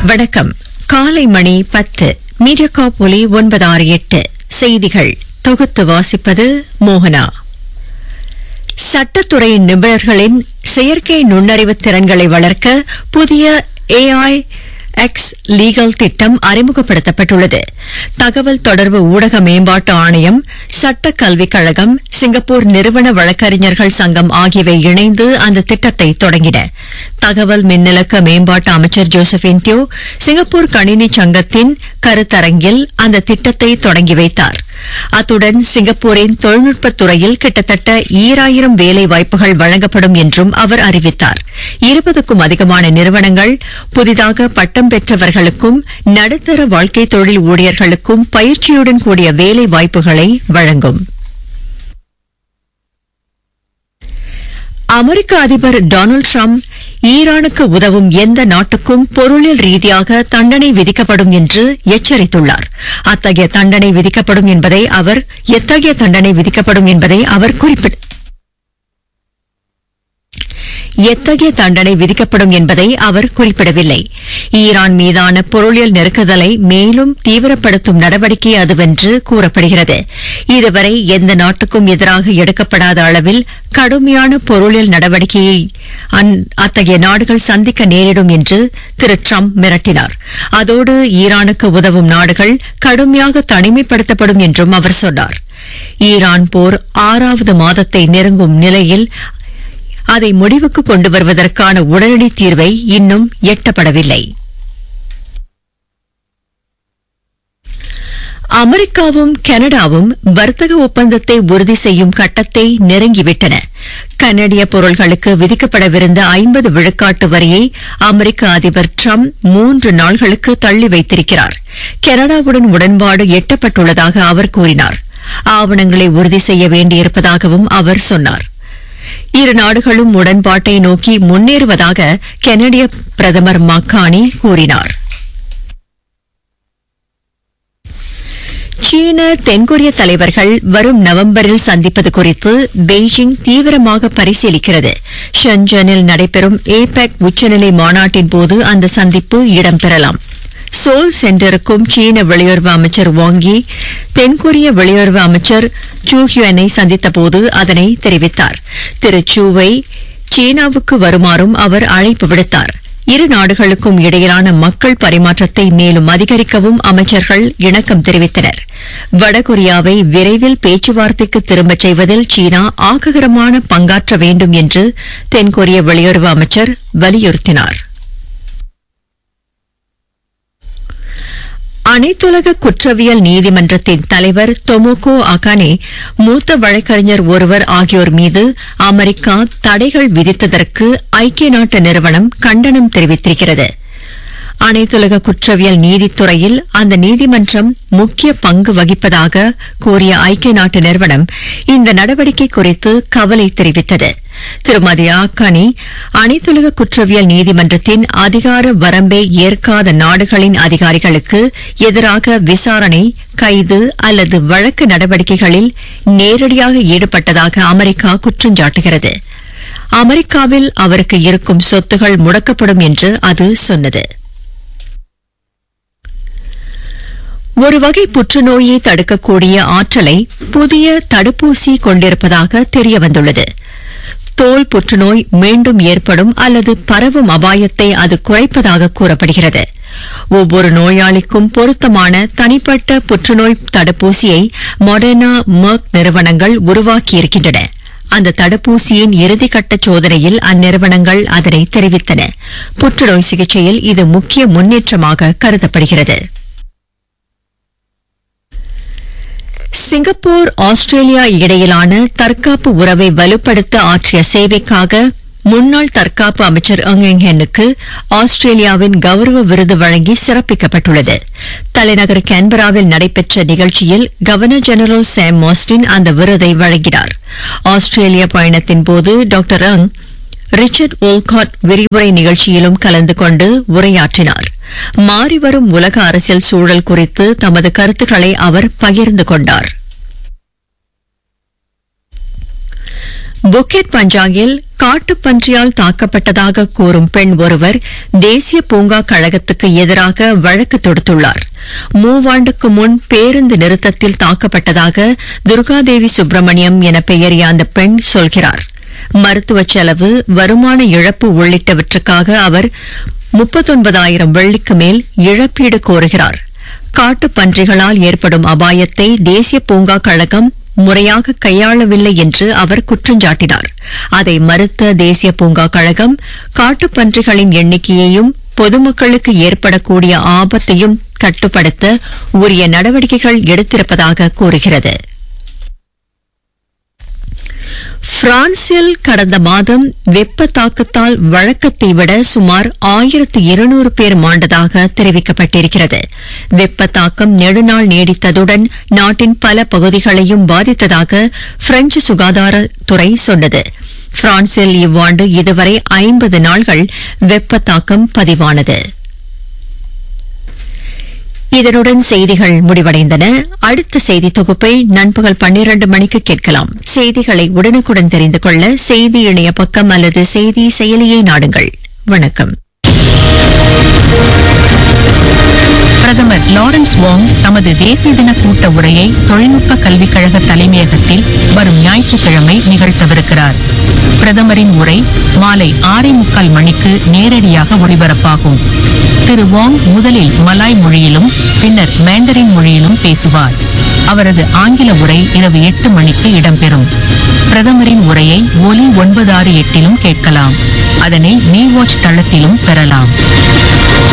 வணக்கம் காலை மணி பத்து மீடியா ஒலி ஒன்பது ஆறு எட்டு செய்திகள் தொகுத்து வாசிப்பது மோகனா சட்டத்துறை நிபுணர்களின் செயற்கை நுண்ணறிவு திறன்களை வளர்க்க புதிய ஏஐ எக்ஸ் லீகல் திட்டம் அறிமுகப்படுத்தப்பட்டுள்ளது தகவல் தொடர்பு ஊடக மேம்பாட்டு ஆணையம் சட்ட கல்விக் கழகம் சிங்கப்பூர் நிறுவன வழக்கறிஞர்கள் சங்கம் ஆகியவை இணைந்து அந்த திட்டத்தை தொடங்கின தகவல் மின்னலக்க மேம்பாட்டு அமைச்சர் ஜோசபின் தியோ சிங்கப்பூர் கணினி சங்கத்தின் கருத்தரங்கில் அந்த திட்டத்தை தொடங்கி வைத்தார் அத்துடன் சிங்கப்பூரின் தொழில்நுட்பத் துறையில் கிட்டத்தட்ட ஈராயிரம் வேலை வாய்ப்புகள் வழங்கப்படும் என்றும் அவர் அறிவித்தார் இருபதுக்கும் அதிகமான நிறுவனங்கள் புதிதாக பட்டம் பெற்றவர்களுக்கும் நடுத்தர வாழ்க்கை தொழில் ஊழியர்களுக்கும் பயிற்சியுடன் கூடிய வேலை வாய்ப்புகளை வழங்கும் அமெரிக்க அதிபர் டொனால்டு டிரம்ப் ஈரானுக்கு உதவும் எந்த நாட்டுக்கும் பொருளியல் ரீதியாக தண்டனை விதிக்கப்படும் என்று எச்சரித்துள்ளார் அத்தகைய தண்டனை விதிக்கப்படும் என்பதை அவர் எத்தகைய தண்டனை விதிக்கப்படும் என்பதை அவர் குறிப்பிட்டார் எத்தகைய தண்டனை விதிக்கப்படும் என்பதை அவர் குறிப்பிடவில்லை ஈரான் மீதான பொருளியல் நெருக்குதலை மேலும் தீவிரப்படுத்தும் நடவடிக்கை அதுவென்று கூறப்படுகிறது இதுவரை எந்த நாட்டுக்கும் எதிராக எடுக்கப்படாத அளவில் கடுமையான பொருளியல் நடவடிக்கையை அத்தகைய நாடுகள் சந்திக்க நேரிடும் என்று திரு டிரம்ப் மிரட்டினார் அதோடு ஈரானுக்கு உதவும் நாடுகள் கடுமையாக தனிமைப்படுத்தப்படும் என்றும் அவர் சொன்னார் ஈரான் போர் ஆறாவது மாதத்தை நெருங்கும் நிலையில் அதை முடிவுக்கு கொண்டு வருவதற்கான உடனடி தீர்வை இன்னும் எட்டப்படவில்லை அமெரிக்காவும் கனடாவும் வர்த்தக ஒப்பந்தத்தை உறுதி செய்யும் கட்டத்தை நெருங்கிவிட்டன கனடிய பொருள்களுக்கு விதிக்கப்படவிருந்த ஐம்பது விழுக்காட்டு வரியை அமெரிக்க அதிபர் டிரம்ப் மூன்று நாள்களுக்கு தள்ளி வைத்திருக்கிறார் கனடாவுடன் உடன்பாடு எட்டப்பட்டுள்ளதாக அவர் கூறினார் ஆவணங்களை உறுதி செய்ய வேண்டியிருப்பதாகவும் அவர் சொன்னார் இரு நாடுகளும் உடன்பாட்டை நோக்கி முன்னேறுவதாக கனடிய பிரதமர் மக்கானி கூறினார் சீன தென்கொரிய தலைவர்கள் வரும் நவம்பரில் சந்திப்பது குறித்து பெய்ஜிங் தீவிரமாக பரிசீலிக்கிறது ஷென்ஜனில் நடைபெறும் ஏபேக் உச்சநிலை மாநாட்டின் போது அந்த சந்திப்பு இடம்பெறலாம் சோல் சென்டருக்கும் சீன வெளியுறவு அமைச்சர் வாங்கி தென்கொரிய வெளியுறவு அமைச்சர் சூஹியனை சந்தித்தபோது அதனை தெரிவித்தார் திரு சூவை சீனாவுக்கு வருமாறும் அவர் அழைப்பு விடுத்தார் இரு நாடுகளுக்கும் இடையிலான மக்கள் பரிமாற்றத்தை மேலும் அதிகரிக்கவும் அமைச்சர்கள் இணக்கம் தெரிவித்தனர் வடகொரியாவை விரைவில் பேச்சுவார்த்தைக்கு திரும்பச் செய்வதில் சீனா ஆக்ககரமான பங்காற்ற வேண்டும் என்று தென்கொரிய வெளியுறவு அமைச்சர் வலியுறுத்தினார் அனைத்துலக குற்றவியல் நீதிமன்றத்தின் தலைவர் தொமோகோ அகானே மூத்த வழக்கறிஞர் ஒருவர் ஆகியோர் மீது அமெரிக்கா தடைகள் விதித்ததற்கு ஐக்கிய நாட்டு நிறுவனம் கண்டனம் தெரிவித்திருக்கிறது அனைத்துலக குற்றவியல் நீதித்துறையில் அந்த நீதிமன்றம் முக்கிய பங்கு வகிப்பதாக கூறிய ஐக்கிய நாட்டு நிறுவனம் இந்த நடவடிக்கை குறித்து கவலை தெரிவித்தது திருமதி ஆக்கானி அனைத்துலக குற்றவியல் நீதிமன்றத்தின் அதிகார வரம்பை ஏற்காத நாடுகளின் அதிகாரிகளுக்கு எதிராக விசாரணை கைது அல்லது வழக்கு நடவடிக்கைகளில் நேரடியாக ஈடுபட்டதாக அமெரிக்கா குற்றஞ்சாட்டுகிறது அமெரிக்காவில் அவருக்கு இருக்கும் சொத்துகள் முடக்கப்படும் என்று அது சொன்னது ஒரு வகை புற்றுநோயை தடுக்கக்கூடிய ஆற்றலை புதிய தடுப்பூசி கொண்டிருப்பதாக தெரியவந்துள்ளது தோல் புற்றுநோய் மீண்டும் ஏற்படும் அல்லது பரவும் அபாயத்தை அது குறைப்பதாக கூறப்படுகிறது ஒவ்வொரு நோயாளிக்கும் பொருத்தமான தனிப்பட்ட புற்றுநோய் தடுப்பூசியை மொடர்னா மர்க் நிறுவனங்கள் உருவாக்கியிருக்கின்றன அந்த தடுப்பூசியின் இறுதிக்கட்ட சோதனையில் அந்நிறுவனங்கள் அதனை தெரிவித்தன புற்றுநோய் சிகிச்சையில் இது முக்கிய முன்னேற்றமாக கருதப்படுகிறது சிங்கப்பூர் ஆஸ்திரேலியா இடையிலான தற்காப்பு உறவை வலுப்படுத்த ஆற்றிய சேவைக்காக முன்னாள் தற்காப்பு அமைச்சர் அங் ஹென்னுக்கு ஆஸ்திரேலியாவின் கௌரவ விருது வழங்கி சிறப்பிக்கப்பட்டுள்ளது தலைநகர் கேன்பராவில் நடைபெற்ற நிகழ்ச்சியில் கவர்னர் ஜெனரல் சாம் மாஸ்டின் அந்த விருதை வழங்கினார் ஆஸ்திரேலிய பயணத்தின் போது டாக்டர் அங் ரிச்சர்ட் ஓல்காட் விரிவுரை நிகழ்ச்சியிலும் கலந்து கொண்டு உரையாற்றினார் மாறிவரும் உலக அரசியல் சூழல் குறித்து தமது கருத்துக்களை அவர் பகிர்ந்து கொண்டார் புக்கெட் பஞ்சாங்கில் காட்டுப்பன்றியால் தாக்கப்பட்டதாக கூறும் பெண் ஒருவர் தேசிய பூங்கா கழகத்துக்கு எதிராக வழக்கு தொடுத்துள்ளார் மூவாண்டுக்கு முன் பேருந்து நிறுத்தத்தில் தாக்கப்பட்டதாக துர்காதேவி சுப்பிரமணியம் என பெயரிய அந்த பெண் சொல்கிறார் மருத்துவ செலவு வருமான இழப்பு உள்ளிட்டவற்றுக்காக அவர் முப்பத்தொன்பதாயிரம் வெள்ளிக்கு மேல் இழப்பீடு கோருகிறார் காட்டுப் பன்றிகளால் ஏற்படும் அபாயத்தை தேசிய பூங்கா கழகம் முறையாக கையாளவில்லை என்று அவர் குற்றஞ்சாட்டினார் அதை மறுத்த தேசிய பூங்கா கழகம் காட்டுப் பன்றிகளின் எண்ணிக்கையையும் பொதுமக்களுக்கு ஏற்படக்கூடிய ஆபத்தையும் கட்டுப்படுத்த உரிய நடவடிக்கைகள் எடுத்திருப்பதாக கூறுகிறது பிரான்சில் கடந்த மாதம் வெப்ப தாக்கத்தால் வழக்கத்தை விட சுமார் ஆயிரத்து இருநூறு பேர் மாண்டதாக தெரிவிக்கப்பட்டிருக்கிறது வெப்ப தாக்கம் நெடுநாள் நீடித்ததுடன் நாட்டின் பல பகுதிகளையும் பாதித்ததாக பிரெஞ்சு சுகாதாரத்துறை சொன்னது பிரான்சில் இவ்வாண்டு இதுவரை ஐம்பது நாள்கள் வெப்ப தாக்கம் பதிவானது இதனுடன் செய்திகள் முடிவடைந்தன அடுத்த செய்தி தொகுப்பை நண்பகல் பன்னிரண்டு மணிக்கு கேட்கலாம் செய்திகளை உடனுக்குடன் தெரிந்து கொள்ள செய்தி இணைய பக்கம் அல்லது செய்தி செயலியை நாடுங்கள் வணக்கம் பிரதமர் லாரன்ஸ் வாங் தமது தேசிய தின கூட்ட உரையை தொழில்நுட்ப கல்விக் கழக தலைமையகத்தில் வரும் ஞாயிற்றுக்கிழமை நிகழ்த்தவிருக்கிறார் பிரதமரின் உரை மாலை ஆறே முக்கால் மணிக்கு நேரடியாக ஒளிபரப்பாகும் திரு வாங் முதலில் மலாய் மொழியிலும் பின்னர் மேண்டரின் மொழியிலும் பேசுவார் அவரது ஆங்கில உரை இரவு எட்டு மணிக்கு இடம்பெறும் பிரதமரின் உரையை ஒலி ஒன்பது ஆறு எட்டிலும் கேட்கலாம் அதனை நீ வாட்ச் தளத்திலும் பெறலாம்